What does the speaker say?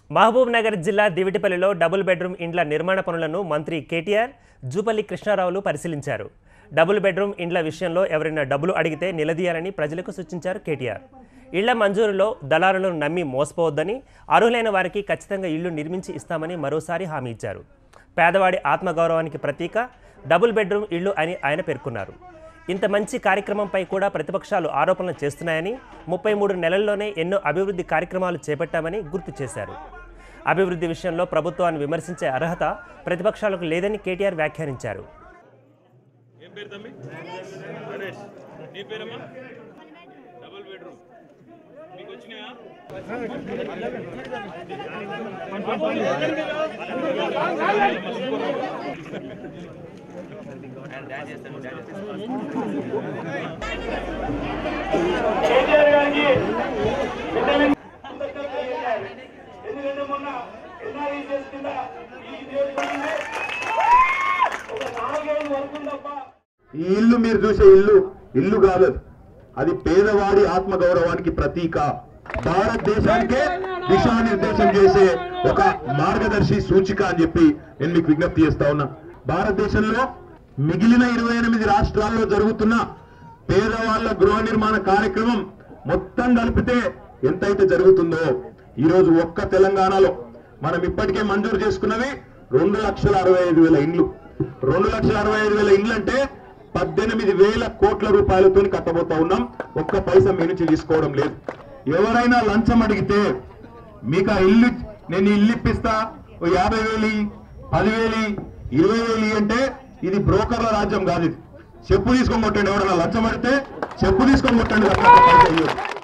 మహబూబ్ నగర్ జిల్లా దివిటిపల్లిలో double bedroom ఇండ్ల నిర్మాణ పనులను మంత్రి కేటీఆర్ జూపల్లి కృష్ణారావులు పరిశీలించారు డబుల్ బెడ్రూమ్ ఇండ్ల విషయంలో ఎవరైనా డబ్బులు అడిగితే నిలదీయాలని ప్రజలకు సూచించారు కేటీఆర్ ఇళ్ల మంజూరులో దళారులను నమ్మి మోసపోవద్దని అర్హులైన వారికి ఖచ్చితంగా ఇళ్లు నిర్మించి ఇస్తామని మరోసారి హామీ ఇచ్చారు పేదవాడి ఆత్మగౌరవానికి ప్రతీక డబుల్ బెడ్రూమ్ ఇళ్లు అని ఆయన పేర్కొన్నారు ఇంత మంచి కార్యక్రమంపై కూడా ప్రతిపక్షాలు ఆరోపణలు చేస్తున్నాయని ముప్పై మూడు నెలల్లోనే ఎన్నో అభివృద్ధి కార్యక్రమాలు చేపట్టామని గుర్తు చేశారు అభివృద్ధి విషయంలో ప్రభుత్వాన్ని విమర్శించే అర్హత ప్రతిపక్షాలకు లేదని కేటీఆర్ వ్యాఖ్యానించారు ఏం పేరు తమ్మి గణేష్ నీ పేరమ్మా డబుల్ బెడ్రూమ్ మీకు వచ్చినాయా కేటీఆర్ గారికి విటమిన్ కృతజ్ఞతలు తెలియజేయాలి. ఎందుకంటే మొన్న ఎన్ఆర్ఈ కింద ఈ నియోజకవర్గంలో ఒక నాలుగేళ్ళు వరకు తప్ప ఈ ఇల్లు మీరు చూసే ఇల్లు ఇల్లు కాదు అది. అది పేదవాడి ఆత్మగౌరవానికి ప్రతీక భారతదేశానికే దిశానిర్దేశం చేసే ఒక మార్గదర్శి సూచిక అని చెప్పి నేను మీకు విజ్ఞప్తి చేస్తా ఉన్నా భారతదేశంలో మిగిలిన ఇరవై ఎనిమిది రాష్ట్రాల్లో జరుగుతున్న పేదవాళ్ల గృహ నిర్మాణ కార్యక్రమం మొత్తం కలిపితే ఎంతైతే జరుగుతుందో ఈ రోజు ఒక్క తెలంగాణలో మనం ఇప్పటికే మంజూరు చేసుకున్నవి రెండు లక్షల అరవై ఐదు వేల ఇండ్లు రెండు లక్షల అరవై ఐదు వేల ఇండ్లు అంటే పద్దెనిమిది వేల కోట్ల రూపాయలతో కట్టబోతా ఉన్నాం ఒక్క పైసా మీ నుంచి తీసుకోవడం లేదు ఎవరైనా లంచం అడిగితే మీకు ఆ ఇల్లు నేను ఈ ఇల్లు ఇప్పిస్తా ఓ యాభై వేలు ఇయ్యి, పదివేలు ఇయ్యి, ఇరవై వేలు ఇయ్యి అంటే ఇది బ్రోకర్ల రాజ్యం కాదు ఇది చెప్పు తీసుకొని కొట్టండి ఎవరైనా లంచం అడిగితే చెప్పు తీసుకొని కొట్టండి తప్ప పైసా ఇయ్యొద్దు.